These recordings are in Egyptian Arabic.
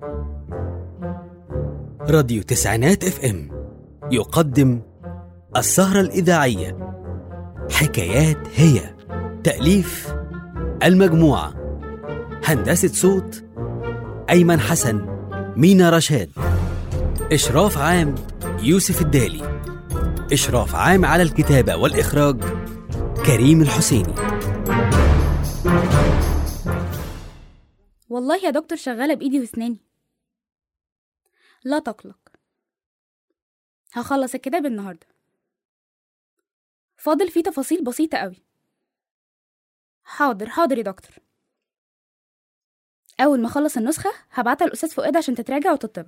راديو تسعينات اف ام يقدم السهرة الإذاعية حكايات هي تأليف المجموعة هندسة صوت أيمن حسن مينا رشاد إشراف عام يوسف الدالي إشراف عام على الكتابة والإخراج كريم الحسيني والله يا دكتور شغالة بإيدي وأسناني لا تقلق هخلص الكتاب النهاردة فاضل فيه تفاصيل بسيطة قوي حاضر حاضر يا دكتور أول ما أخلص النسخة هبعتها للأستاذ فؤاد عشان تتراجع وتطبع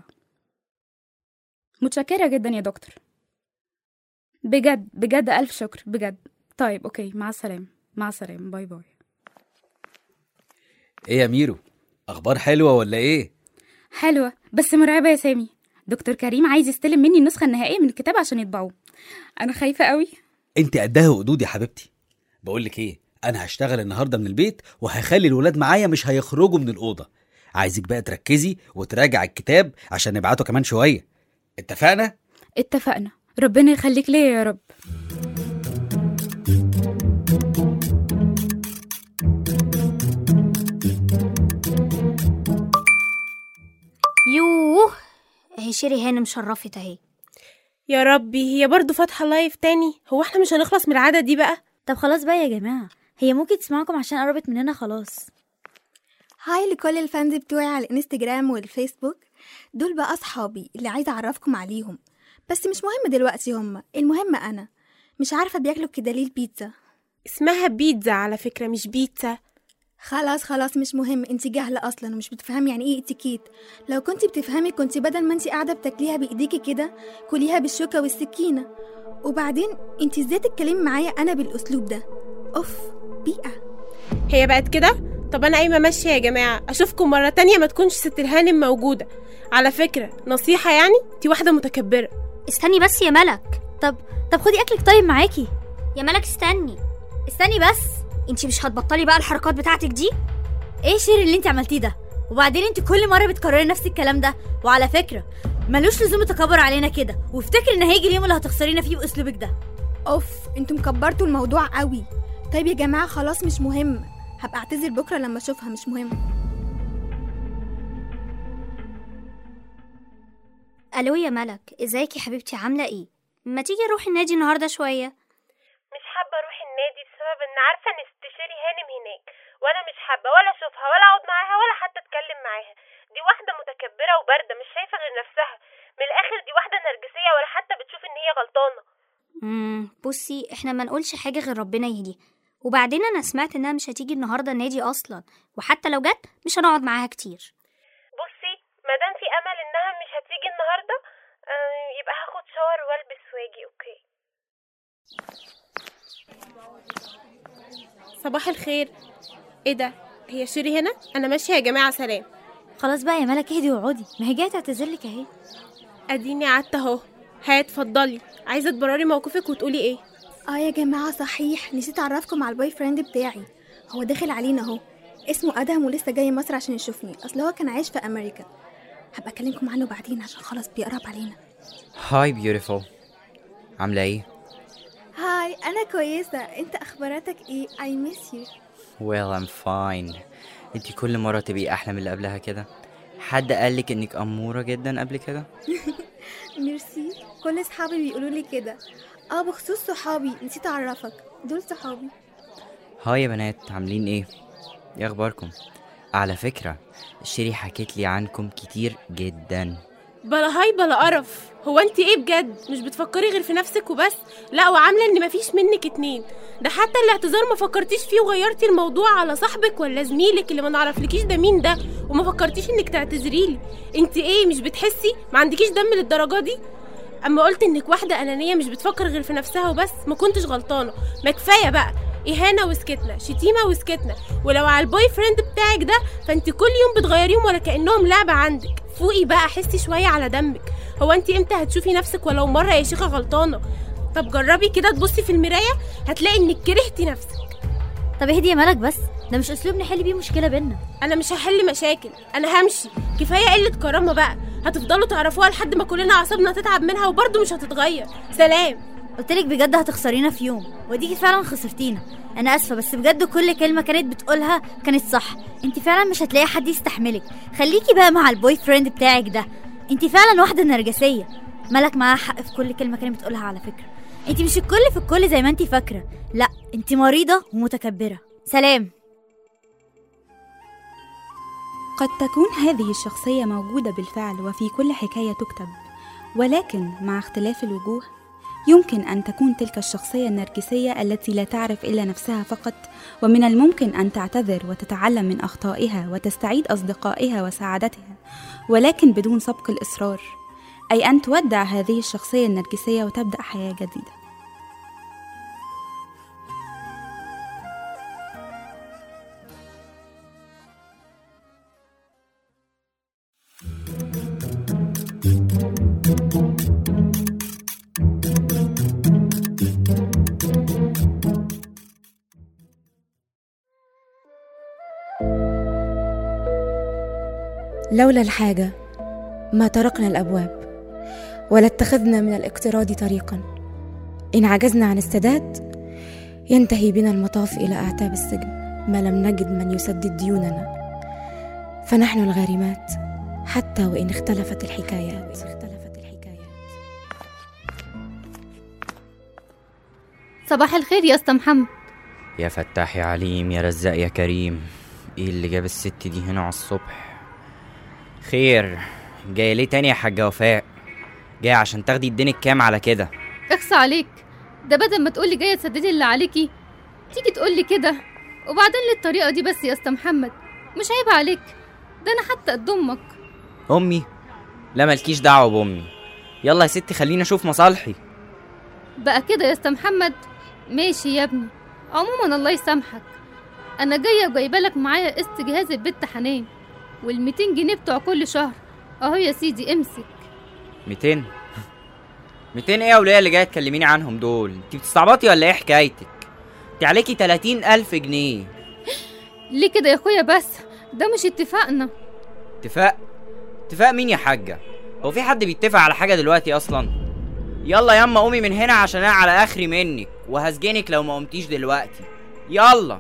متشكرة جدا يا دكتور بجد بجد ألف شكر بجد طيب أوكي مع السلامة مع السلامة باي باي إيه يا ميرو أخبار حلوة ولا إيه؟ حلوة بس مرعبة يا سامي دكتور كريم عايز يستلم مني النسخة النهائية من الكتاب عشان يطبعوه أنا خايفة قوي أنت قدها وقدود يا حبيبتي بقولك إيه أنا هشتغل النهاردة من البيت وهخلي الولاد معايا مش هيخرجوا من الأوضة عايزك بقى تركزي وتراجع الكتاب عشان نبعته كمان شوية اتفقنا؟ اتفقنا ربنا يخليك ليا يا رب يوه اهي شيري هانم شرفت اهي يا ربي هي برضو فاتحة لايف تاني هو احنا مش هنخلص من العادة دي بقى طب خلاص بقى يا جماعة هي ممكن تسمعكم عشان قربت مننا خلاص هاي لكل الفانز بتوعي على الانستجرام والفيسبوك دول بقى اصحابي اللي عايزه اعرفكم عليهم بس مش مهم دلوقتي هما المهم انا مش عارفه بياكلوا كده ليه البيتزا اسمها بيتزا على فكرة مش بيتزا خلاص خلاص مش مهم انت جاهله اصلا ومش بتفهمي يعني ايه اتيكيت لو كنت بتفهمي كنت بدل ما انت قاعده بتاكليها بايديكي كده كليها بالشوكه والسكينه وبعدين انت ازاي تتكلمي معايا انا بالاسلوب ده اوف بيئه هي بقت كده طب انا قايمة ماشية يا جماعة اشوفكم مرة تانية ما تكونش ست الهانم موجودة على فكرة نصيحة يعني دي واحدة متكبرة استني بس يا ملك طب طب خدي اكلك طيب معاكي يا ملك استني استني بس انتي مش هتبطلي بقى الحركات بتاعتك دي ايه شير اللي انت عملتيه ده وبعدين انت كل مره بتكرري نفس الكلام ده وعلى فكره ملوش لزوم تكبر علينا كده وافتكري ان هيجي اليوم اللي هتخسرينا فيه باسلوبك ده اوف انتوا مكبرتوا الموضوع قوي طيب يا جماعه خلاص مش مهم هبقى اعتذر بكره لما اشوفها مش مهم الو يا ملك ازيك يا حبيبتي عامله ايه ما تيجي نروح النادي النهارده شويه مش حابة اروح النادي بسبب ان عارفة ان ست شيري هانم هناك وانا مش حابة ولا اشوفها ولا اقعد معاها ولا حتى اتكلم معاها دي واحدة متكبرة وباردة مش شايفة غير نفسها من الاخر دي واحدة نرجسية ولا حتى بتشوف ان هي غلطانة امم بصي احنا ما نقولش حاجه غير ربنا يهديها وبعدين انا سمعت انها مش هتيجي النهارده النادي اصلا وحتى لو جت مش هنقعد معاها كتير بصي مادام في امل انها مش هتيجي النهارده آه، يبقى هاخد شاور والبس واجي اوكي صباح الخير ايه ده هي شيري هنا انا ماشيه يا جماعه سلام خلاص بقى يا ملك اهدي واقعدي ما هي جايه تعتذر لك اهي اديني قعدت اهو هات اتفضلي عايزه تبرري موقفك وتقولي ايه اه يا جماعه صحيح نسيت اعرفكم على البوي فريند بتاعي هو داخل علينا اهو اسمه ادهم ولسه جاي مصر عشان يشوفني اصل هو كان عايش في امريكا هبقى اكلمكم عنه بعدين عشان خلاص بيقرب علينا هاي بيوتيفول عاملة ايه؟ هاي انا كويسه انت اخباراتك ايه اي ميس يو well I'm fine انتي كل مرة تبقي أحلى من اللي قبلها كده حد قالك انك أمورة جدا قبل كده؟ ميرسي كل صحابي بيقولوا لي كده اه بخصوص صحابي نسيت اعرفك دول صحابي هاي يا بنات عاملين ايه؟ ايه اخباركم؟ على فكرة شيري حكيت لي عنكم كتير جدا بلا هاي بلا قرف هو انت ايه بجد مش بتفكري غير في نفسك وبس لا وعامله ان مفيش منك اتنين ده حتى الاعتذار ما فكرتيش فيه وغيرتي الموضوع على صاحبك ولا زميلك اللي ما نعرفلكيش ده مين ده وما فكرتيش انك تعتذري لي انت ايه مش بتحسي ما عندكيش دم للدرجه دي اما قلت انك واحده انانيه مش بتفكر غير في نفسها وبس ما كنتش غلطانه ما كفايه بقى اهانه وسكتنا شتيمه وسكتنا ولو على البوي فريند بتاعك ده فانت كل يوم بتغيريهم ولا كانهم لعبه عندك فوقي بقى حسي شويه على دمك هو انت امتى هتشوفي نفسك ولو مره يا شيخه غلطانه طب جربي كده تبصي في المرايه هتلاقي انك كرهتي نفسك طب اهدي يا ملك بس ده مش اسلوب نحل بيه مشكله بينا انا مش هحل مشاكل انا همشي كفايه قله كرامه بقى هتفضلوا تعرفوها لحد ما كلنا اعصابنا تتعب منها وبرضه مش هتتغير سلام قلتلك بجد هتخسرينا في يوم وديكي فعلا خسرتينا انا اسفه بس بجد كل كلمه كانت بتقولها كانت صح انت فعلا مش هتلاقي حد يستحملك خليكي بقى مع البوي فريند بتاعك ده انت فعلا واحده نرجسيه مالك معاها حق في كل كلمه كانت بتقولها على فكره انت مش الكل في الكل زي ما انت فاكره لا انت مريضه ومتكبره سلام قد تكون هذه الشخصية موجودة بالفعل وفي كل حكاية تكتب ولكن مع اختلاف الوجوه يمكن أن تكون تلك الشخصية النرجسية التي لا تعرف إلا نفسها فقط ومن الممكن أن تعتذر وتتعلم من أخطائها وتستعيد أصدقائها وسعادتها ولكن بدون سبق الإصرار أي أن تودع هذه الشخصية النرجسية وتبدأ حياة جديدة لولا الحاجة ما طرقنا الأبواب ولا اتخذنا من الاقتراض طريقا إن عجزنا عن السداد ينتهي بنا المطاف إلى أعتاب السجن ما لم نجد من يسدد ديوننا فنحن الغارمات حتى وإن اختلفت الحكايات اختلفت الحكايات صباح الخير يا اسطى محمد يا فتاح يا عليم يا رزاق يا كريم ايه اللي جاب الست دي هنا على الصبح خير جاي ليه تاني يا حاجة وفاء جاي عشان تاخدي الدين الكام على كده اخصى عليك ده بدل ما تقولي جايه تسددي اللي عليكي تيجي تقولي كده وبعدين للطريقه دي بس يا اسطى محمد مش عيب عليك ده انا حتى قد امك امي لا مالكيش دعوة بامي يلا يا ستي خليني اشوف مصالحي بقى كده يا اسطى محمد ماشي يا ابني عموما الله يسامحك انا جايه وجايبه لك معايا قسط جهاز البت حنان وال200 جنيه بتوع كل شهر اهو يا سيدي امسك 200 200 ايه يا وليه اللي جايه تكلميني عنهم دول انت بتستعبطي ولا ايه حكايتك انت عليكي 30 الف جنيه ليه كده يا اخويا بس ده مش اتفاقنا اتفاق اتفاق مين يا حاجه هو في حد بيتفق على حاجه دلوقتي اصلا يلا ياما قومي من هنا عشان انا على اخري منك وهسجنك لو ما قمتيش دلوقتي يلا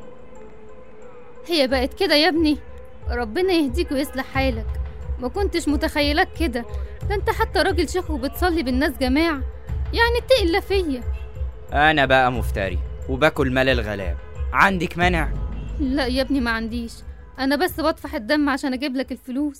هي بقت كده يا ابني ربنا يهديك ويصلح حالك ما كنتش متخيلك كده ده انت حتى راجل شيخ وبتصلي بالناس جماعة يعني اتقي الله فيا انا بقى مفتري وباكل مال الغلاب عندك مانع لا يا ابني ما عنديش انا بس بطفح الدم عشان اجيب لك الفلوس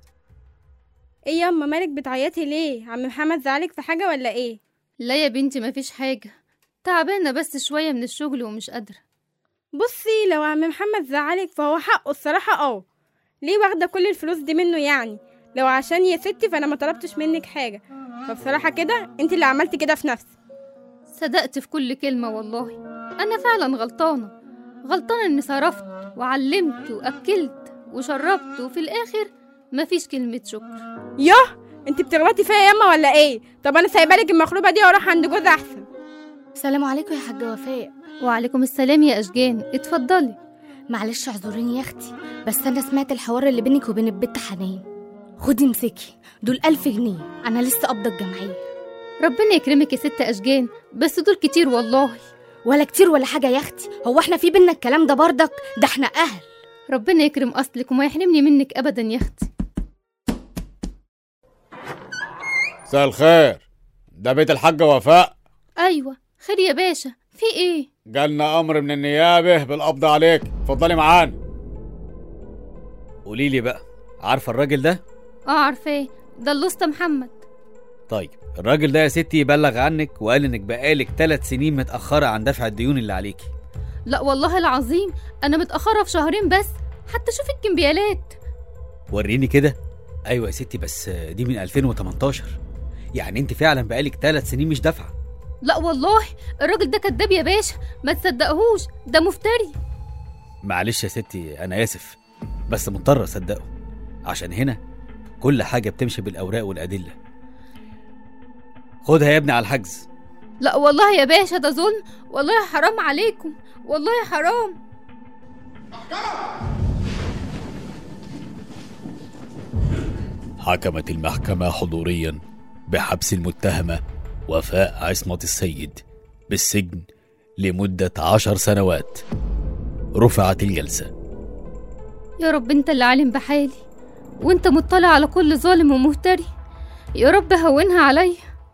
ايه ياما مالك بتعيطي ليه عم محمد زعلك في حاجه ولا ايه لا يا بنتي مفيش حاجة تعبانة بس شوية من الشغل ومش قادرة بصي لو عم محمد زعلك فهو حقه الصراحه اه ليه واخده كل الفلوس دي منه يعني لو عشان يا ستي فانا ما طلبتش منك حاجه فبصراحه كده انت اللي عملتي كده في نفسك صدقت في كل كلمة والله أنا فعلا غلطانة غلطانة إني صرفت وعلمت وأكلت وشربت وفي الآخر مفيش كلمة شكر ياه انت بتغلطي فيا ياما ولا ايه طب انا سايبه لك المخروبه دي واروح عند جوز احسن السلام عليكم يا حاجة وفاء وعليكم السلام يا أشجان اتفضلي معلش اعذريني يا اختي بس انا سمعت الحوار اللي بينك وبين البت حنان خدي امسكي دول ألف جنيه انا لسه قابضه الجمعيه ربنا يكرمك يا ست أشجان بس دول كتير والله ولا كتير ولا حاجه يا اختي هو احنا في بينا الكلام ده بردك ده احنا اهل ربنا يكرم أصلك وما يحرمني منك أبدا يا أختي مساء الخير ده بيت الحاجة وفاء أيوة خير يا باشا في إيه جالنا أمر من النيابة بالقبض عليك اتفضلي معانا قولي لي بقى عارفه الراجل ده اه عارفاه ده الاسطى محمد طيب الراجل ده يا ستي يبلغ عنك وقال انك بقالك ثلاث سنين متاخره عن دفع الديون اللي عليكي لا والله العظيم انا متاخره في شهرين بس حتى شوف الكمبيالات وريني كده ايوه يا ستي بس دي من 2018 يعني انت فعلا بقالك ثلاث سنين مش دافعه لا والله الراجل ده كداب يا باشا ما تصدقهوش ده مفتري معلش يا ستي انا اسف بس مضطر اصدقه عشان هنا كل حاجه بتمشي بالاوراق والادله خدها يا ابني على الحجز لا والله يا باشا ده ظلم والله حرام عليكم والله حرام حكمت المحكمة حضوريا بحبس المتهمة وفاء عصمة السيد بالسجن لمدة عشر سنوات رفعت الجلسة يا رب انت اللي عالم بحالي وانت مطلع على كل ظالم ومفتري يا رب هونها عليا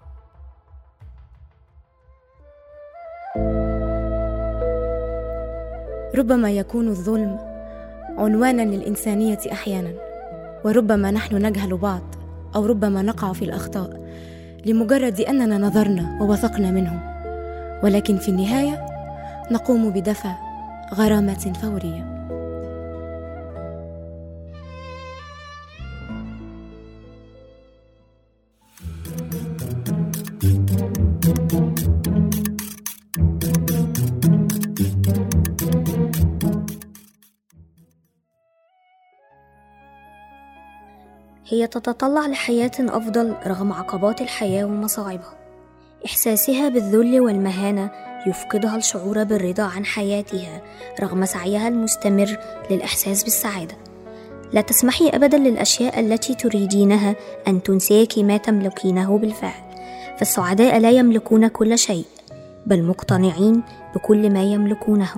ربما يكون الظلم عنوانا للإنسانية أحيانا وربما نحن نجهل بعض أو ربما نقع في الأخطاء لمجرد أننا نظرنا ووثقنا منهم ولكن في النهاية نقوم بدفع غرامة فورية هي تتطلع لحياة أفضل رغم عقبات الحياة ومصاعبها إحساسها بالذل والمهانة يفقدها الشعور بالرضا عن حياتها رغم سعيها المستمر للإحساس بالسعادة لا تسمحي أبدا للأشياء التي تريدينها أن تنسيك ما تملكينه بالفعل فالسعداء لا يملكون كل شيء بل مقتنعين بكل ما يملكونه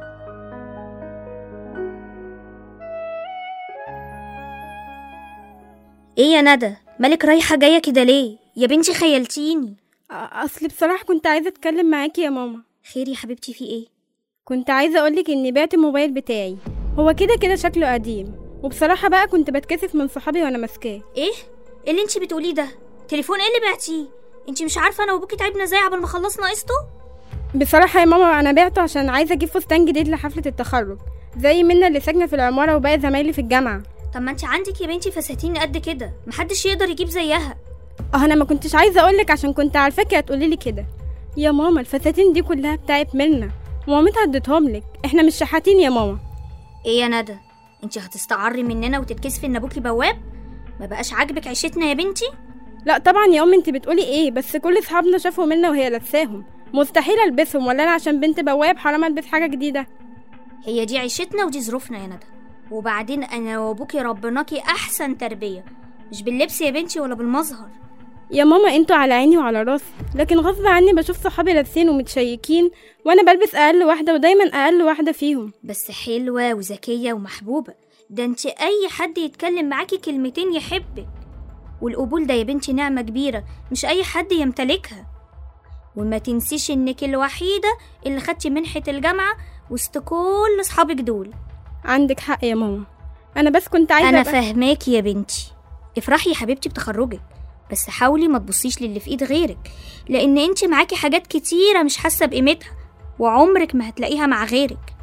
ايه يا ندى مالك رايحة جاية كده ليه يا بنتي خيلتيني اصل بصراحة كنت عايزة اتكلم معاكي يا ماما خير يا حبيبتي في ايه كنت عايزة اقولك اني بعت الموبايل بتاعي هو كده كده شكله قديم وبصراحة بقى كنت بتكسف من صحابي وانا ماسكاه ايه ايه اللي انتي بتقوليه ده تليفون ايه اللي بعتيه انتي مش عارفة انا وابوكي تعبنا ازاي قبل ما خلصنا قسطه بصراحة يا ماما انا بعته عشان عايزة اجيب فستان جديد لحفلة التخرج زي منا اللي ساكنة في العمارة وباقي زمايلي في الجامعة طب ما انت عندك يا بنتي فساتين قد كده محدش يقدر يجيب زيها اه انا ما كنتش عايزه اقولك عشان كنت عارفاكي هتقولي لي كده يا ماما الفساتين دي كلها بتاعت منا ومامتها اديتهم لك احنا مش شحاتين يا ماما ايه يا ندى انت هتستعري مننا وتتكسفي ان ابوكي بواب ما بقاش عاجبك عيشتنا يا بنتي لا طبعا يا ام انت بتقولي ايه بس كل اصحابنا شافوا منا وهي لابساهم مستحيل البسهم ولا انا عشان بنت بواب حرام البس حاجه جديده هي دي عيشتنا ودي ظروفنا يا ندى وبعدين انا وابوكي ربناكي احسن تربيه مش باللبس يا بنتي ولا بالمظهر يا ماما انتوا على عيني وعلى راسي لكن غصب عني بشوف صحابي لابسين ومتشيكين وانا بلبس اقل واحده ودايما اقل واحده فيهم بس حلوه وذكيه ومحبوبه ده انت اي حد يتكلم معاكي كلمتين يحبك والقبول ده يا بنتي نعمه كبيره مش اي حد يمتلكها وما تنسيش انك الوحيده اللي خدتي منحه الجامعه وسط كل اصحابك دول عندك حق يا ماما انا بس كنت عايزه انا أبقى- فاهماكي يا بنتي افرحي يا حبيبتي بتخرجك بس حاولي ما تبصيش للي في ايد غيرك لان انت معاكي حاجات كتيره مش حاسه بقيمتها وعمرك ما هتلاقيها مع غيرك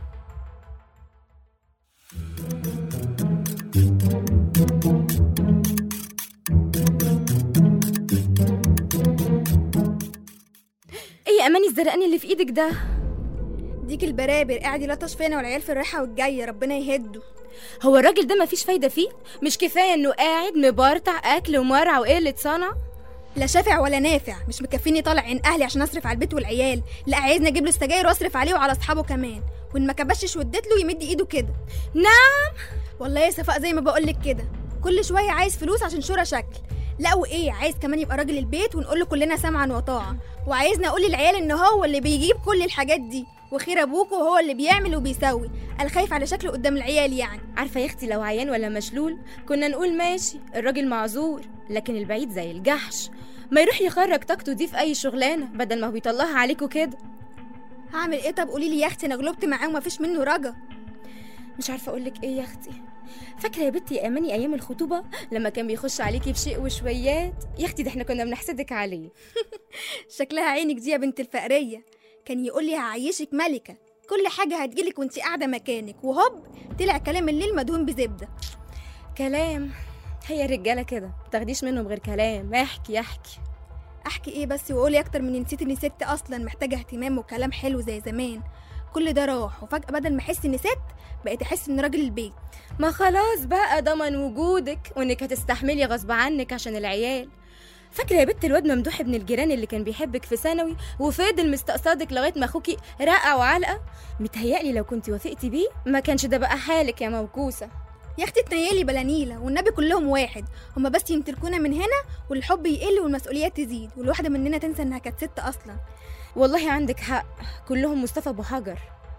ايه يا اماني الزرقاني اللي في ايدك ده ديك البرابر قاعد يلطش فينا والعيال في الرايحه والجايه ربنا يهده هو الراجل ده مفيش فايده فيه مش كفايه انه قاعد مبرطع اكل ومرع وقله صنع لا شافع ولا نافع مش مكفيني طالع عين اهلي عشان اصرف على البيت والعيال لا عايزني اجيب له السجاير واصرف عليه وعلى اصحابه كمان وان ما كبشش واديت له يمد ايده كده نعم والله يا صفاء زي ما بقول لك كده كل شويه عايز فلوس عشان شورى شكل لا وايه عايز كمان يبقى راجل البيت ونقول له كلنا سمعا وطاعه وعايزني اقول للعيال ان هو اللي بيجيب كل الحاجات دي وخير ابوكوا هو اللي بيعمل وبيسوي انا خايف على شكله قدام العيال يعني عارفه يا اختي لو عيان ولا مشلول كنا نقول ماشي الراجل معذور لكن البعيد زي الجحش ما يروح يخرج طاقته دي في اي شغلانه بدل ما هو بيطلعها عليكوا كده هعمل ايه طب قولي لي يا اختي انا غلبت معاه ومفيش منه رجا مش عارفه اقول لك ايه يا اختي فاكره يا بنتي يا اماني ايام الخطوبه لما كان بيخش عليكي بشيء وشويات يا اختي ده احنا كنا بنحسدك عليه شكلها عينك دي يا بنت الفقريه كان يقول لي هعيشك ملكه كل حاجه هتجيلك وانت قاعده مكانك وهوب طلع كلام الليل مدهون بزبده كلام هي الرجاله كده متاخديش منهم غير كلام احكي احكي احكي ايه بس وقولي اكتر من نسيت اني ست اصلا محتاجه اهتمام وكلام حلو زي زمان كل ده راح وفجاه بدل ما احس اني ست بقيت احس ان راجل البيت ما خلاص بقى ضمن وجودك وانك هتستحملي غصب عنك عشان العيال فاكره يا بنت الواد ممدوح ابن الجيران اللي كان بيحبك في ثانوي وفضل مستقصدك لغايه ما اخوكي رقع وعلقه متهيألي لو كنت وافقتي بيه ما كانش ده بقى حالك يا موكوسه يا اختي تنيلي بلا نيله والنبي كلهم واحد هما بس يمتلكونا من هنا والحب يقل والمسؤوليات تزيد والواحده مننا تنسى انها كانت ست اصلا والله عندك حق كلهم مصطفى ابو حجر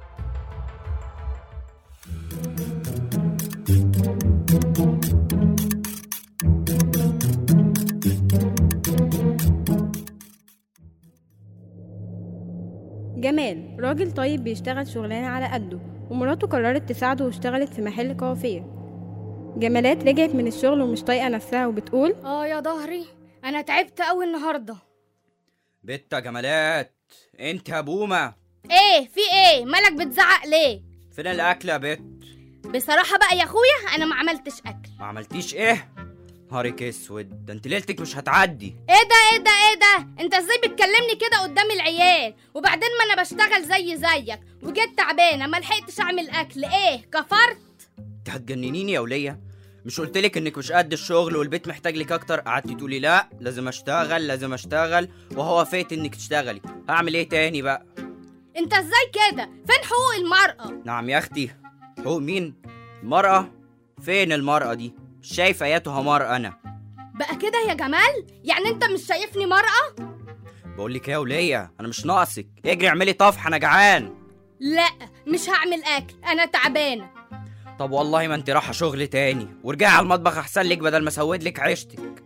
جمال راجل طيب بيشتغل شغلانة على قده ومراته قررت تساعده واشتغلت في محل كوافير جمالات رجعت من الشغل ومش طايقة نفسها وبتقول اه يا ظهري انا تعبت قوي النهارده بت يا جمالات انت يا بومه ايه في ايه مالك بتزعق ليه فين الاكل يا بت بصراحه بقى يا اخويا انا ما عملتش اكل ما عملتيش ايه نهارك اسود ده انت ليلتك مش هتعدي ايه ده ايه ده ايه ده انت ازاي بتكلمني كده قدام العيال وبعدين ما انا بشتغل زي زيك وجيت تعبانه ما لحقتش اعمل اكل ايه كفرت انت هتجننيني يا وليه مش قلتلك انك مش قد الشغل والبيت محتاج لك اكتر قعدتي تقولي لا لازم اشتغل لازم اشتغل وهو وافقت انك تشتغلي هعمل ايه تاني بقى انت ازاي كده فين حقوق المرأة نعم يا اختي حقوق مين المرأة فين المرأة دي مش شايف اياتها مرأة انا بقى كده يا جمال يعني انت مش شايفني مرأة بقول لك ايه يا وليه انا مش ناقصك اجري اعملي طفح انا جعان لا مش هعمل اكل انا تعبانه طب والله ما انت رايحه شغل تاني وارجعي على المطبخ احسن لك بدل ما اسود لك عيشتك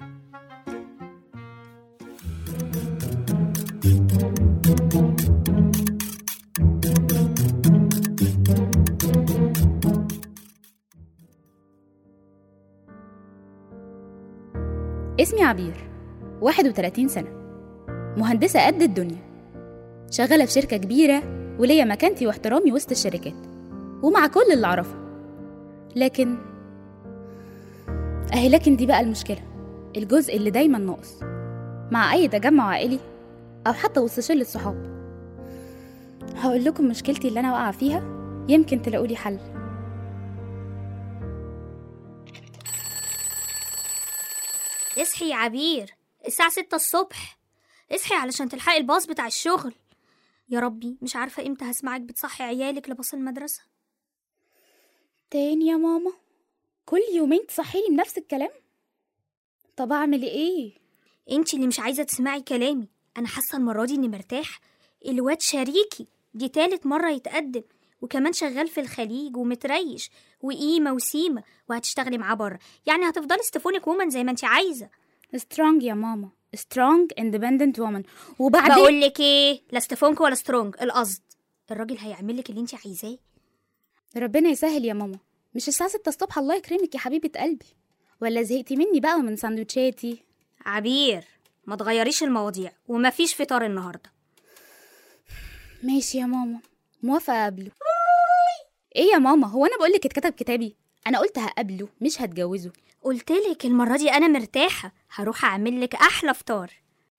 اسمي عبير 31 سنة مهندسة قد الدنيا شغالة في شركة كبيرة وليا مكانتي واحترامي وسط الشركات ومع كل اللي أعرفه لكن أهي لكن دي بقى المشكلة الجزء اللي دايما ناقص مع أي تجمع عائلي أو حتى وسط شلة صحاب هقول لكم مشكلتي اللي أنا واقعة فيها يمكن تلاقولي حل اصحي يا عبير الساعة ستة الصبح اصحي علشان تلحقي الباص بتاع الشغل يا ربي مش عارفة امتى هسمعك بتصحي عيالك لباص المدرسة تاني يا ماما كل يومين تصحيني بنفس الكلام طب اعمل ايه انتي اللي مش عايزة تسمعي كلامي انا حاسة المرة دي اني مرتاح الواد شريكي دي تالت مرة يتقدم وكمان شغال في الخليج ومتريش وقيمة وسيمة وهتشتغلي معاه بره يعني هتفضلي ستيفونيك وومن زي ما انت عايزة سترونج يا ماما سترونج اندبندنت وومن وبعدين بقول لك ايه لا ستيفونك ولا سترونج القصد الراجل هيعمل لك اللي انت عايزاه ربنا يسهل يا ماما مش الساعة ستة الصبح الله يكرمك يا حبيبة قلبي ولا زهقتي مني بقى ومن سندوتشاتي عبير ما تغيريش المواضيع ومفيش فطار النهارده ماشي يا ماما موافقة أقابله ايه يا ماما هو انا بقولك اتكتب كتابي انا قلت هقابله مش هتجوزه قلتلك المرة دي أنا مرتاحة هروح أعمل لك أحلى فطار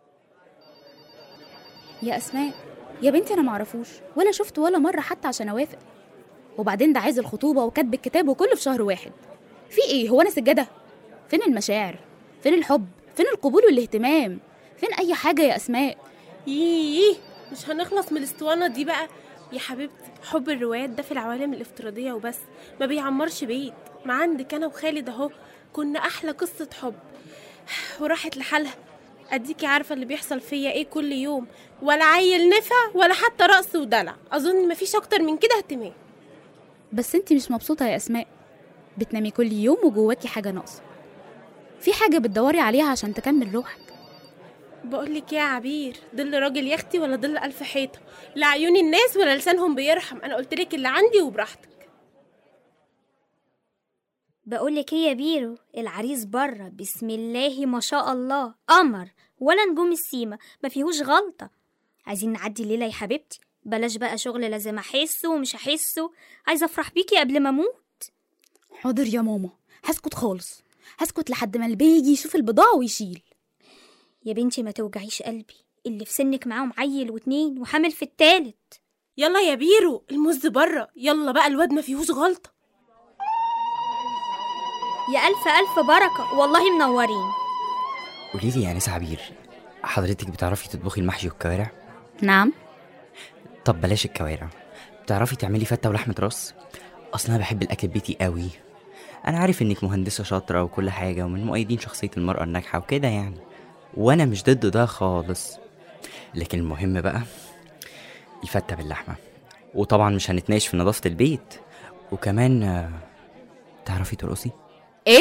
يا اسماء يا بنتي انا معرفوش ولا شفته ولا مره حتى عشان اوافق وبعدين ده عايز الخطوبه وكتب الكتاب وكله في شهر واحد في ايه هو انا سجاده فين المشاعر فين الحب فين القبول والاهتمام فين اي حاجه يا اسماء ييه مش هنخلص من الاسطوانة دي بقى يا حبيبتي حب الروايات ده في العوالم الافتراضية وبس ما بيعمرش بيت ما عندك أنا وخالد أهو كنا أحلى قصة حب وراحت لحالها أديكي عارفة اللي بيحصل فيا إيه كل يوم ولا عيل نفع ولا حتى رقص ودلع أظن مفيش أكتر من كده اهتمام بس انتي مش مبسوطه يا اسماء بتنامي كل يوم وجواكي حاجه ناقصه في حاجه بتدوري عليها عشان تكمل روحك بقولك يا عبير ظل راجل يختي ولا ظل ألف حيطة لا عيون الناس ولا لسانهم بيرحم أنا قلتلك اللي عندي وبراحتك بقولك ايه يا بيرو العريس بره بسم الله ما شاء الله قمر ولا نجوم السيما ما فيهوش غلطة عايزين نعدي الليلة يا حبيبتي بلاش بقى شغل لازم احسه ومش احسه عايزة افرح بيكي قبل ما اموت حاضر يا ماما هسكت خالص هسكت لحد ما البيجي يشوف البضاعه ويشيل يا بنتي ما توجعيش قلبي اللي في سنك معاهم عيل واتنين وحامل في التالت يلا يا بيرو المز بره يلا بقى الواد ما فيهوش غلطة يا ألف ألف بركة والله منورين قولي لي يا ناس عبير حضرتك بتعرفي تطبخي المحشي والكوارع نعم طب بلاش الكوارع بتعرفي تعملي فتة ولحمة راس اصلا انا بحب الاكل البيتي قوي انا عارف انك مهندسة شاطرة وكل حاجة ومن مؤيدين شخصية المرأة الناجحة وكده يعني وانا مش ضد ده خالص لكن المهم بقى الفتة باللحمة وطبعا مش هنتناقش في نظافة البيت وكمان آه، تعرفي ترقصي ايه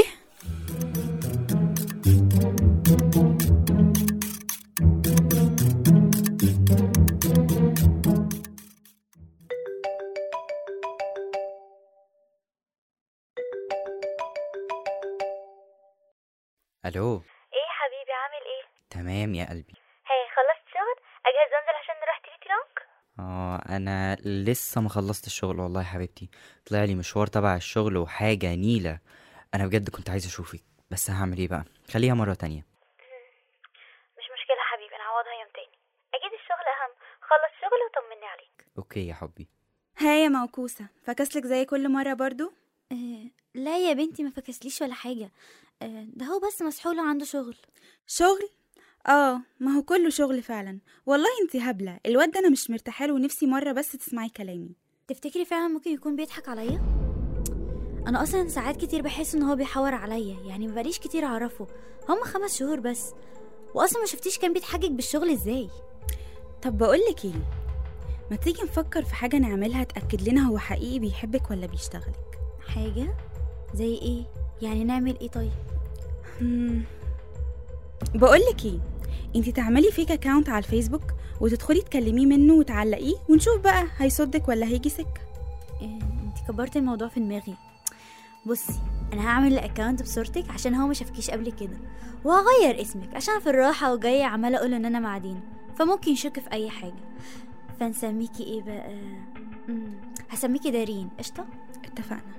الو ايه حبيبي عامل ايه تمام يا قلبي هي خلصت شغل اجهز وانزل عشان نروح تريتي رانك اه انا لسه ما خلصت الشغل والله يا حبيبتي طلع لي مشوار تبع الشغل وحاجه نيله انا بجد كنت عايز اشوفك بس هعمل ايه بقى خليها مره تانية مش مشكله حبيبي نعوضها يوم تاني اكيد الشغل اهم خلص شغل وطمني عليك اوكي يا حبي ها يا موكوسة فكسلك زي كل مرة برضو آه لا يا بنتي ما فكسليش ولا حاجه آه ده هو بس مسحول عنده شغل شغل اه ما هو كله شغل فعلا والله انتي هبلة الواد ده انا مش مرتاحه له ونفسي مرة بس تسمعي كلامي تفتكري فعلا ممكن يكون بيضحك عليا انا اصلا ساعات كتير بحس ان هو بيحور عليا يعني مبقاليش كتير اعرفه هم خمس شهور بس واصلا ما شفتيش كان بيتحجج بالشغل ازاي طب بقولك ايه ما تيجي نفكر في حاجة نعملها تأكد لنا هو حقيقي بيحبك ولا بيشتغلك حاجه زي ايه يعني نعمل ايه طيب مم. بقولك ايه انتي تعملي فيك اكاونت على الفيسبوك وتدخلي تكلميه منه وتعلقيه ونشوف بقى هيصدك ولا هيجي سكة إيه انت كبرت الموضوع في دماغي بصي انا هعمل الاكونت بصورتك عشان هو ما شافكيش قبل كده وهغير اسمك عشان في الراحه وجايه عماله اقول ان انا مع دينا فممكن يشك في اي حاجه فنسميكي ايه بقى مم. هسميكي دارين قشطه اتفقنا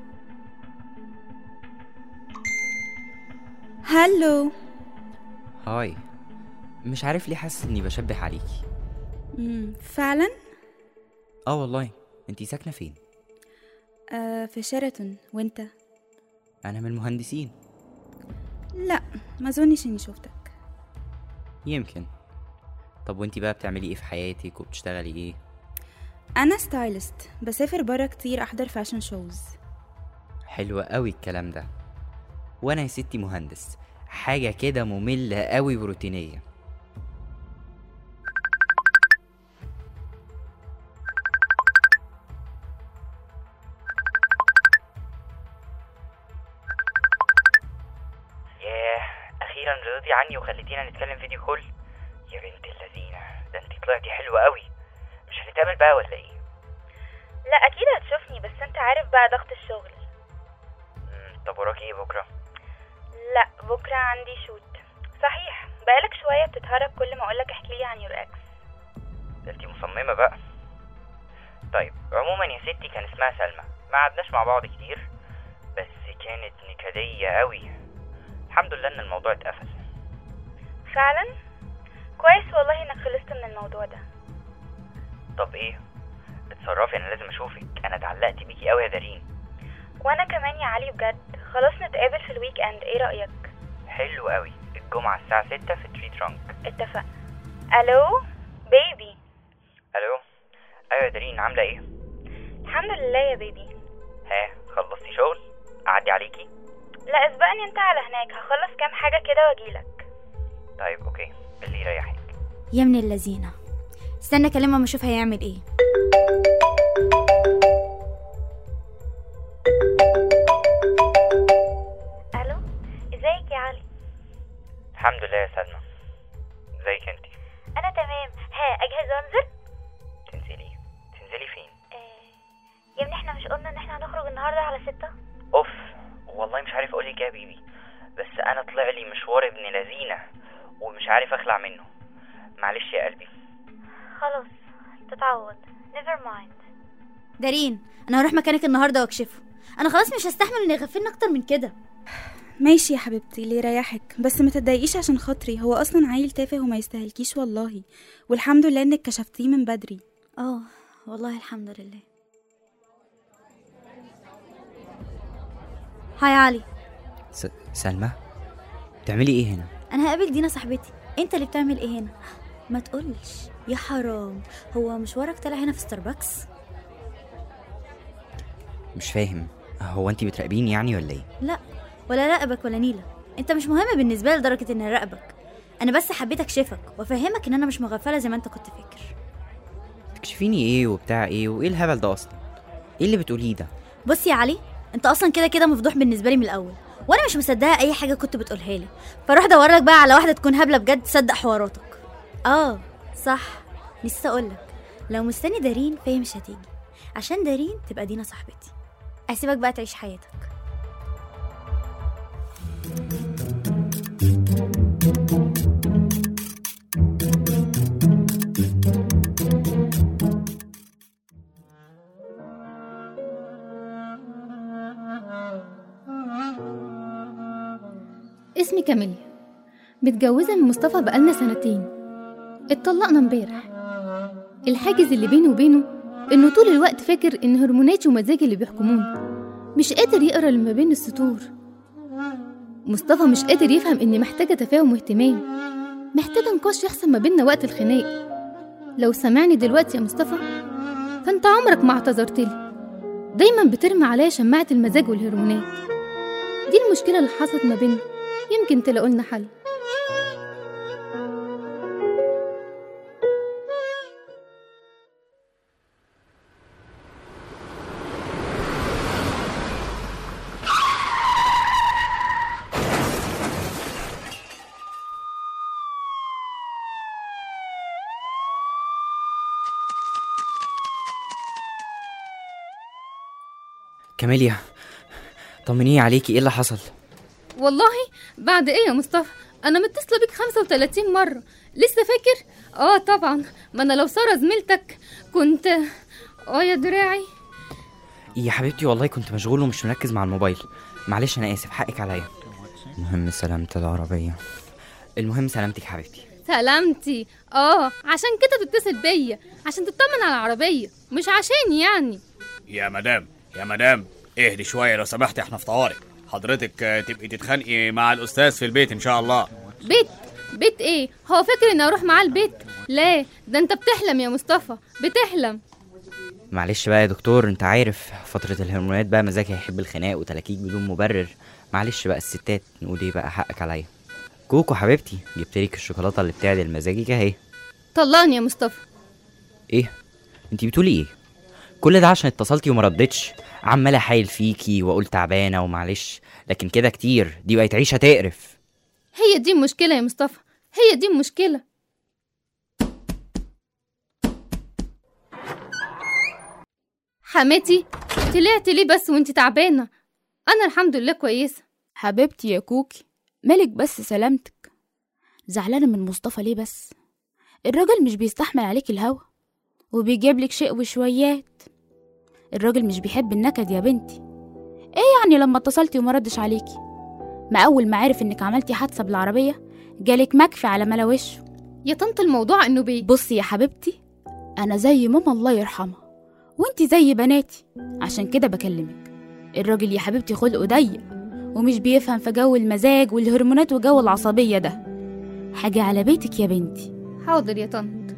هلو هاي مش عارف ليه حاسس اني بشبه عليكي مم. فعلا اه والله انتي ساكنه فين آه في شيراتون وانت انا من المهندسين لا ما اظنش اني شفتك يمكن طب وانتي بقى بتعملي ايه في حياتك وبتشتغلي ايه انا ستايلست بسافر برا كتير احضر فاشن شوز حلو قوي الكلام ده وانا يا ستي مهندس حاجه كده ممله قوي وروتينيه ياه اخيرا رضيتي عني وخليتينا نتكلم فيديو كول يا بنت اللذينه ده انت طلعتي حلوه قوي مش هنتقابل بقى ولا ايه لا اكيد هتشوفني بس انت عارف بقى ضغط الشغل مم، طب وراكي ايه بكره لا بكره عندي شوت صحيح بقالك شويه بتتهرب كل ما اقولك احكيلي عن يور اكس ده انتي مصممه بقى طيب عموما يا ستي كان اسمها سلمى ما قعدناش مع بعض كتير بس كانت نكديه قوي الحمد لله ان الموضوع اتقفل فعلا كويس والله انك خلصت من الموضوع ده طب ايه اتصرفي انا لازم اشوفك انا اتعلقت بيكي قوي يا دارين وانا كمان يا علي بجد خلاص نتقابل في الويك اند ايه رايك حلو قوي الجمعه الساعه 6 في تري ترانك اتفقنا الو بيبي الو ايوه يا دارين عامله ايه الحمد لله يا بيبي ها خلصتي شغل اعدي عليكي لا اسبقني انت على هناك هخلص كام حاجه كده واجيلك طيب اوكي اللي يريحك يا من اللذينه استنى اكلمه اما اشوف هيعمل ايه الو ازيك يا علي الحمد لله يا سلمى ازيك انتي انا تمام ها اجهز وانزل تنزلي تنزلي فين يا ابني احنا مش قلنا ان احنا هنخرج النهارده على ستة اوف والله مش عارف اقولك يا بيبي بس انا طلع لي مشوار ابن لذينه ومش عارف اخلع منه معلش يا قلبي خلاص تتعود never mind دارين انا هروح مكانك النهارده واكشفه انا خلاص مش هستحمل ان يغفلني اكتر من كده ماشي يا حبيبتي اللي يريحك بس ما تتضايقيش عشان خاطري هو اصلا عيل تافه وما يستاهلكيش والله والحمد لله انك كشفتيه من بدري اه والله الحمد لله هاي علي س... سلمى بتعملي ايه هنا انا هقابل دينا صاحبتي انت اللي بتعمل ايه هنا ما تقولش يا حرام هو مشوارك طالع هنا في ستاربكس مش فاهم هو انت بتراقبيني يعني ولا ايه لا ولا راقبك ولا نيلة انت مش مهم بالنسبه لي لدرجه اني اراقبك انا بس حبيت اكشفك وافهمك ان انا مش مغفله زي ما انت كنت فاكر تكشفيني ايه وبتاع ايه وايه الهبل ده اصلا ايه اللي بتقوليه ده بص يا علي انت اصلا كده كده مفضوح بالنسبه لي من الاول وانا مش مصدقه اي حاجه كنت بتقولها لي فروح دور لك بقى على واحده تكون هبله بجد تصدق حواراتك اه صح نسيت اقولك لو مستني دارين فهي مش هتيجي عشان دارين تبقى دينا صاحبتي اسيبك بقى تعيش حياتك اسمي كاميليا متجوزة من مصطفى بقالنا سنتين اتطلقنا امبارح الحاجز اللي بيني وبينه انه طول الوقت فاكر ان هرموناتي ومزاجي اللي بيحكموني مش قادر يقرا اللي ما بين السطور مصطفى مش قادر يفهم اني محتاجة تفاهم واهتمام محتاجة نقاش يحصل ما بيننا وقت الخناق لو سمعني دلوقتي يا مصطفى فانت عمرك ما اعتذرتلي دايما بترمي عليا شماعة المزاج والهرمونات دي المشكلة اللي حصلت ما بيننا يمكن تلاقوا لنا حل كاميليا طمنيني عليكي ايه اللي حصل والله بعد ايه يا مصطفى انا متصله بيك 35 مره لسه فاكر اه طبعا ما انا لو ساره زميلتك كنت اه يا دراعي يا حبيبتي والله كنت مشغول ومش مركز مع الموبايل معلش انا اسف حقك عليا المهم سلامة العربية المهم سلامتك يا حبيبتي سلامتي اه عشان كده بتتصل بيا عشان تطمن على العربيه مش عشان يعني يا مدام يا مدام اهدي شويه لو سمحتي احنا في طوارئ حضرتك آه، تبقي تتخانقي مع الاستاذ في البيت ان شاء الله بيت بيت ايه هو فاكر اني اروح معاه البيت لا ده انت بتحلم يا مصطفى بتحلم معلش بقى يا دكتور انت عارف فترة الهرمونات بقى مزاجي هيحب الخناق وتلاكيك بدون مبرر معلش بقى الستات نقول ايه بقى حقك عليا كوكو حبيبتي جبتلك الشوكولاتة اللي بتعدل مزاجك اهي طلقني يا مصطفى ايه انتي بتقولي ايه كل ده عشان اتصلتي وما ردتش عمال احايل فيكي واقول تعبانه ومعلش لكن كده كتير دي بقت عيشه تقرف هي دي المشكله يا مصطفى هي دي المشكله حماتي طلعت ليه بس وانتي تعبانه انا الحمد لله كويسه حبيبتي يا كوكي مالك بس سلامتك زعلانة من مصطفى ليه بس الراجل مش بيستحمل عليك الهوا وبيجيب لك شيء وشويات الراجل مش بيحب النكد يا بنتي ايه يعني لما اتصلتي وما ردش عليكي ما اول ما عرف انك عملتي حادثه بالعربيه جالك مكفي على ملا وشه يا طنط الموضوع انه بيه بصي يا حبيبتي انا زي ماما الله يرحمها وانتي زي بناتي عشان كده بكلمك الراجل يا حبيبتي خلقه ضيق ومش بيفهم في جو المزاج والهرمونات وجو العصبيه ده حاجه على بيتك يا بنتي حاضر يا طنط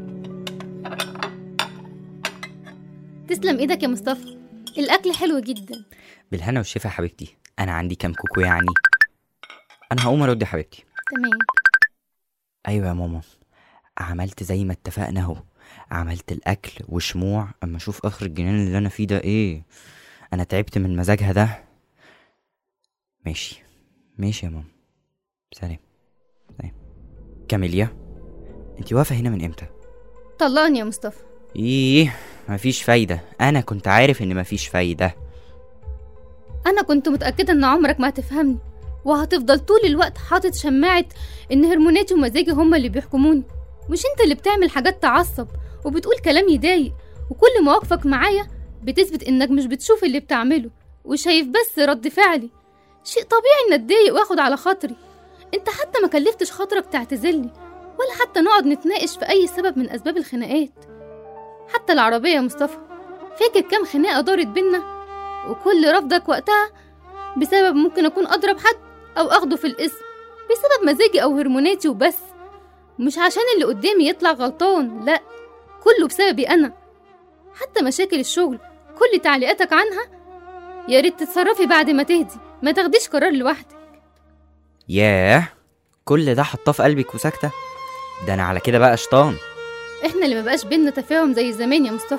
تسلم ايدك يا مصطفى الاكل حلو جدا بالهنا والشفا يا حبيبتي انا عندي كام كوكو يعني انا هقوم ارد يا حبيبتي تمام ايوه يا ماما عملت زي ما اتفقنا اهو عملت الاكل وشموع اما اشوف اخر الجنان اللي انا فيه ده ايه انا تعبت من مزاجها ده ماشي ماشي يا ماما سلام سلام كاميليا انت واقفه هنا من امتى طلقني يا مصطفى ايه مفيش فايده انا كنت عارف ان مفيش فايده انا كنت متاكده ان عمرك ما هتفهمني وهتفضل طول الوقت حاطط شماعه ان هرموناتي ومزاجي هما اللي بيحكموني مش انت اللي بتعمل حاجات تعصب وبتقول كلام يضايق وكل مواقفك معايا بتثبت انك مش بتشوف اللي بتعمله وشايف بس رد فعلي شيء طبيعي ان اتضايق واخد على خاطري انت حتى ما كلفتش خاطرك تعتذرلي ولا حتى نقعد نتناقش في اي سبب من اسباب الخناقات حتى العربيه يا مصطفى فاكر كام خناقه دارت بينا وكل رفضك وقتها بسبب ممكن اكون اضرب حد او اخده في الاسم بسبب مزاجي أو هرموناتي وبس مش عشان اللي قدامي يطلع غلطان لا كله بسببي أنا حتى مشاكل الشغل كل تعليقاتك عنها يا ريت تتصرفي بعد ما تهدي ما تاخديش قرار لوحدك ياه كل ده حطاه في قلبك وساكتة ده أنا على كده بقى شيطان احنا اللي مبقاش بينا تفاهم زي زمان يا مصطفى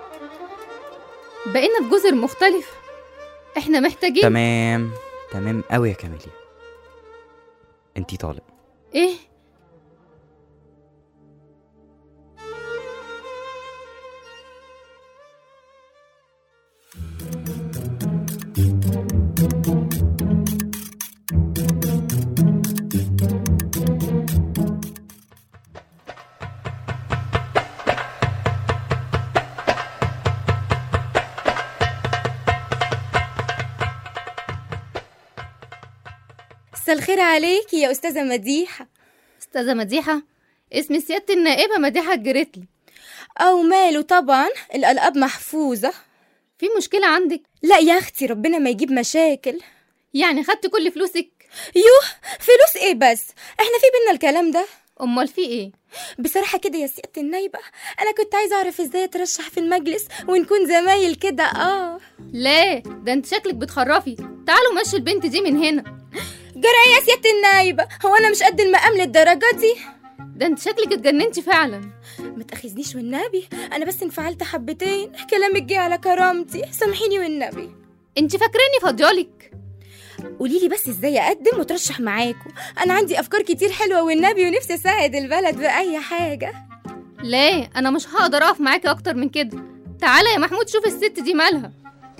بقينا في جزر مختلف احنا محتاجين تمام تمام قوي يا كاميليا انتي طالق ايه مساء الخير عليكي يا أستاذة مديحة استاذة مديحة اسم سيادة النائبة مديحة الجريتلي أو ماله طبعا الألقاب محفوظة في مشكلة عندك؟ لا يا أختي ربنا ما يجيب مشاكل يعني خدت كل فلوسك؟ يوه فلوس ايه بس احنا في بينا الكلام ده امال في ايه بصراحه كده يا سياده النايبه انا كنت عايزه اعرف ازاي اترشح في المجلس ونكون زمايل كده اه لا ده انت شكلك بتخرفي تعالوا مشي البنت دي من هنا جرى يا سياده النايبه هو انا مش قد المقام للدرجه دي ده انت شكلك اتجننتي فعلا ما تاخذنيش والنبي انا بس انفعلت حبتين كلامك جه على كرامتي سامحيني والنبي انت فاكراني فاضيالك قولي لي بس ازاي اقدم وترشح معاكم انا عندي افكار كتير حلوه والنبي ونفسي اساعد البلد باي حاجه لا انا مش هقدر اقف معاكي اكتر من كده تعالى يا محمود شوف الست دي مالها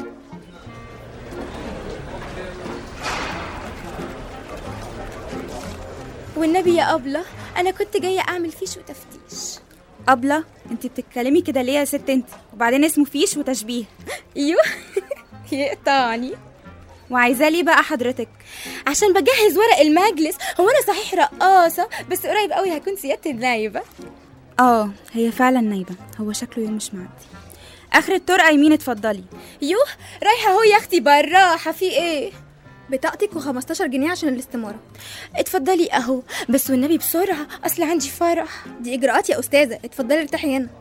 والنبي يا أبلة أنا كنت جاية أعمل فيش وتفتيش أبلة انت بتتكلمي كده ليه يا ست انت وبعدين اسمه فيش وتشبيه ايوه يقطعني وعايزاه ليه بقى حضرتك عشان بجهز ورق المجلس هو أنا صحيح رقاصة بس قريب قوي هكون سيادة النايبة اه هي فعلا نايبة هو شكله يوم مش معدي اخر الطرقة يمين اتفضلي يوه رايحة اهو يا أختي بالراحة في إيه بطاقتك و15 جنيه عشان الاستمارة اتفضلي أهو بس والنبي بسرعة أصل عندي فرح دي إجراءات يا أستاذة اتفضلي ارتاحي هنا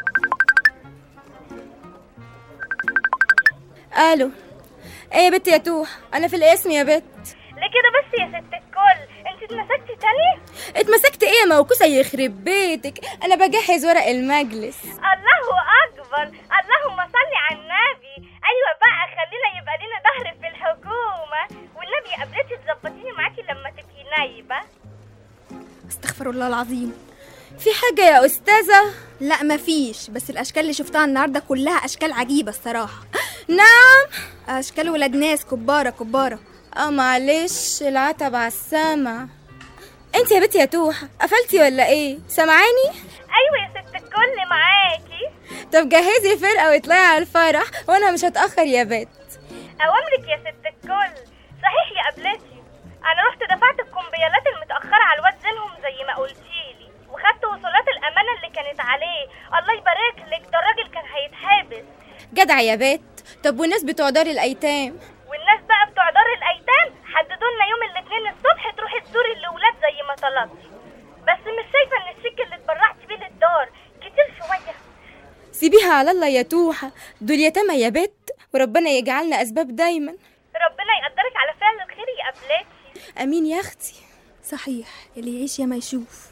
ألو ايه يا بت يا توح أنا في الاسم يا بت ليه كده بس يا ست الكل انت اتمسكتي تاني اتمسكت ايه يا موكوسة يخرب بيتك أنا بجهز ورق المجلس الله اكبر اللهم صل على النبي ايوه بقى خلينا يبقى لنا ظهر في الحكومه والنبي قبلتي تظبطيني معاكي لما تبقي نايبه استغفر الله العظيم في حاجة يا أستاذة لا مفيش بس الأشكال اللي شفتها النهاردة كلها أشكال عجيبة الصراحة نعم أشكال ولاد ناس كبارة كبارة اه معلش العتب على السمع انت يا بنتي يا توحة قفلتي ولا ايه سامعاني ايوه يا ست الكل معاكي طب جهزي فرقة واطلعي على الفرح وانا مش هتأخر يا بت اوامرك يا ست الكل صحيح يا قبلتي انا رحت دفعت الكمبيالات المتاخره على الواد زينهم زي ما قلتيلي وخدت وصولات الامانه اللي كانت عليه الله يبارك لك ده الراجل كان هيتحابس جدع يا بت طب والناس بتوع دار الايتام والناس بقى بتوع دار الايتام حددوا لنا يوم الاثنين الصبح تروحي تزوري الاولاد زي ما طلبتي بس مش شايفه ان الشيك اللي اتبرعتي بيه للدار كتير شويه سيبيها على الله يا توحة دول يتامى يا بت وربنا يجعلنا أسباب دايما ربنا يقدرك على فعل الخير يا قبلتي أمين يا أختي صحيح اللي يعيش يا ما يشوف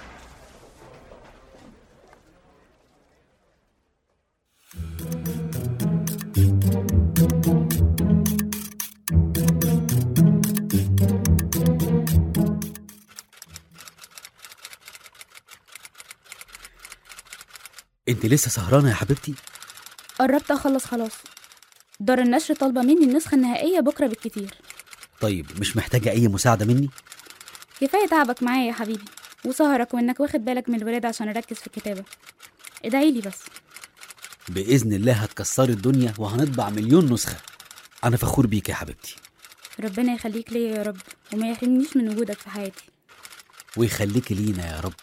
انت لسه سهرانه يا حبيبتي قربت اخلص خلاص دار النشر طالبه مني النسخه النهائيه بكره بالكتير طيب مش محتاجه اي مساعده مني كفايه تعبك معايا يا حبيبي وسهرك وانك واخد بالك من الولاد عشان اركز في الكتابه ادعي لي بس باذن الله هتكسري الدنيا وهنطبع مليون نسخه انا فخور بيك يا حبيبتي ربنا يخليك ليا يا رب وما يحرمنيش من وجودك في حياتي ويخليك لينا يا رب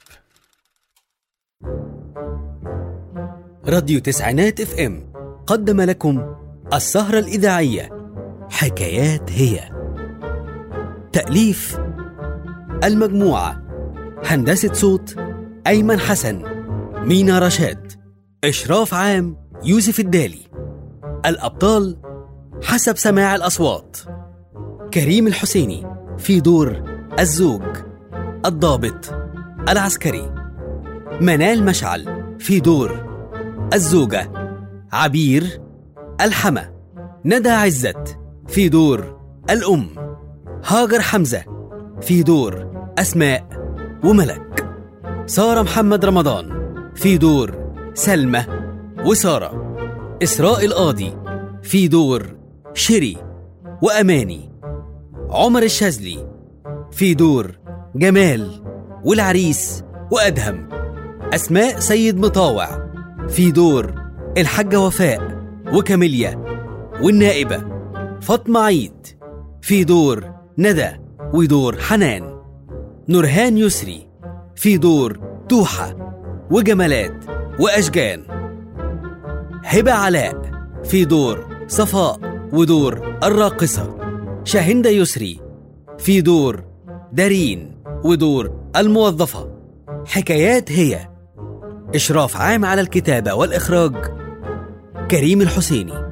راديو تسعينات اف ام قدم لكم السهرة الإذاعية حكايات هي تأليف المجموعة هندسة صوت أيمن حسن مينا رشاد إشراف عام يوسف الدالي الأبطال حسب سماع الأصوات كريم الحسيني في دور الزوج الضابط العسكري منال مشعل في دور الزوجة عبير الحما ندى عزت في دور الأم هاجر حمزة في دور أسماء وملك سارة محمد رمضان في دور سلمى وسارة إسراء القاضي في دور شيري وأماني عمر الشاذلي في دور جمال والعريس وأدهم أسماء سيد مطاوع في دور الحاجة وفاء وكاميليا والنائبة فاطمة عيد في دور ندى ودور حنان نورهان يسري في دور توحة وجمالات وأشجان هبة علاء في دور صفاء ودور الراقصة شاهندة يسري في دور دارين ودور الموظفة حكايات هي إشراف عام على الكتابة والإخراج كريم الحسيني